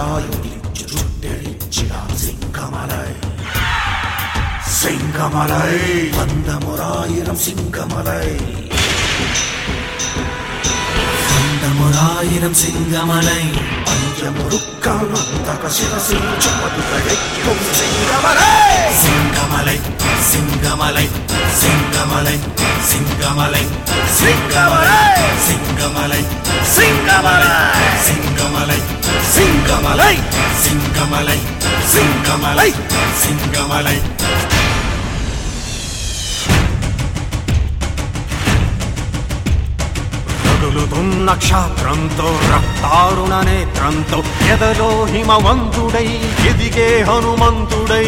கைலாயுதிச்சு சுட்டெழிச்சிடா சிங்கமலை சிங்கமலை வந்தமுறாயிரம் சிங்கமலை வந்தமுறாயிரம் சிங்கமலை பஞ்சமுருக்கால் அந்தக சிரசில் சுமது கிடைக்கும் சிங்கமலை சிங்கமலை சிங்கமலை சிங்கமலை சிங்கமலை சிங்கமலை சிங்கமலை சிங்கமலை சிங்கமலை சிங்கமலை சிங்கமலை சிங்கமலை சிங்கமலை రగులుతున్న క్షాత్రంతో రక్తారుణ నేత్రంతో ఎదలో హిమవంతుడై ఎదిగే హనుమంతుడై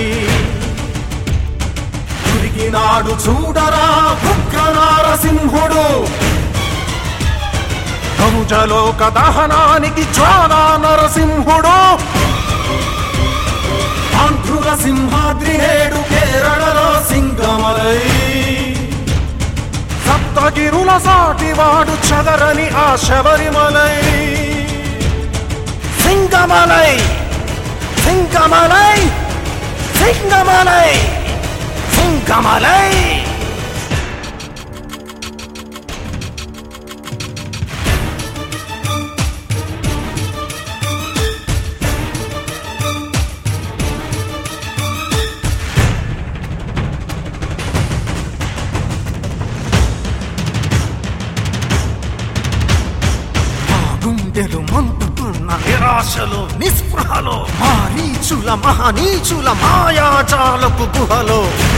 తిరిగినాడు చూడరా ఉగ్ర నారసింహుడు కముజలోక దహనానికి జ్వాలా నరసింహుడు ఆంధ్రుల సింహాద్రి నేడు కేరళలో సింగమలై సప్తగిరుల సాటివాడు చదరని ఆ శబరిమలై సింగమలై సింగమలై సింగమలై సింగమలై మా గుండెలు మంటుతున్న నిరాశలో నిస్పృహలో మారీచుల మహనీచుల మాయాజాలపు గుహలో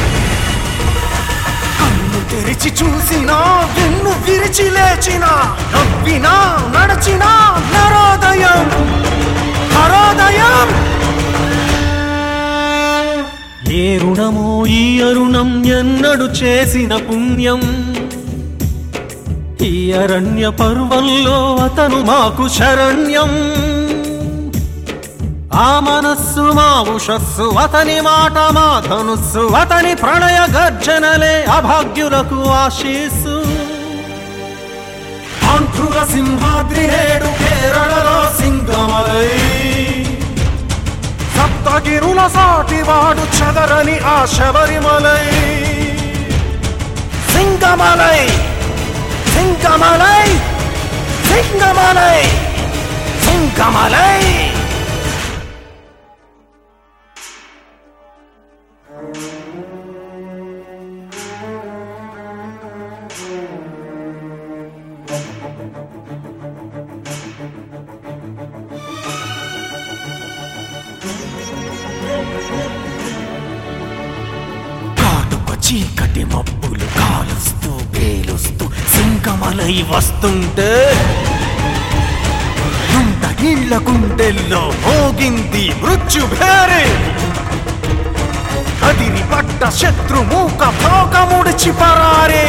కన్ను తెరిచి చూసినా వెన్ను విరిచి లేచిన నవ్వినా నడచిన నరోదయం హరోదయం ఏ రుణమో ఈ అరుణం ఎన్నడు చేసిన పుణ్యం ఈ అరణ్య పర్వంలో అతను మాకు శరణ్యం ఆ మనస్సు మా ఉషస్సు అతని మాట మా ధనుస్సు అతని ప్రణయ గర్జనలే అభాగ్యులకు ఆశీస్సు ఆంధ్రుల సింహాద్రి నేడు కేరళలో సింగమలై సప్తగిరుల సాటివాడు చదరని ఆ శబరిమలై సింగమలై సింగమలై సింగమలై సింగమలై కాటుక చీకటి మబ్బులు కాలుస్తూ పేలుస్తూ సింగమలై వస్తుంటే గుంట ఇళ్ళ గుండెల్లో మోగింది మృత్యు భేరే కదిరి పట్ట శత్రు మూక పోక ముడిచి పరారే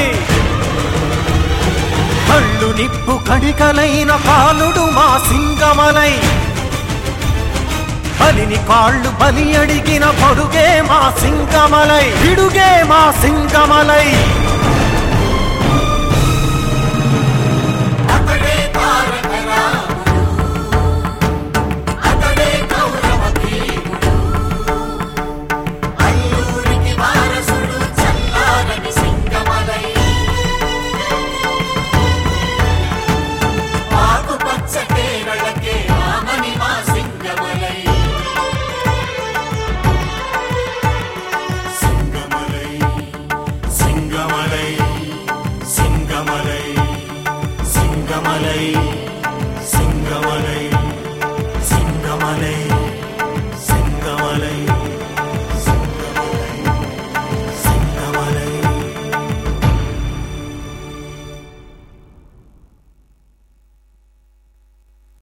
కళ్ళు నిప్పు కడికలైన కాలుడు మా సింగమలై బలిని కాళ్ళు బలి అడిగిన పొడుగే మా సింగమలై విడుగే మా సింగమలై అతడే తారక రాముడు అతడే కౌరవ భీముడు అల్లూరికి వారసుడు చల్లారని సింగమలై ఆకుపచ్చ కేరళకే రామని మా సింగమలై సింగమలై సింగమలై సింగమలై సింగమలై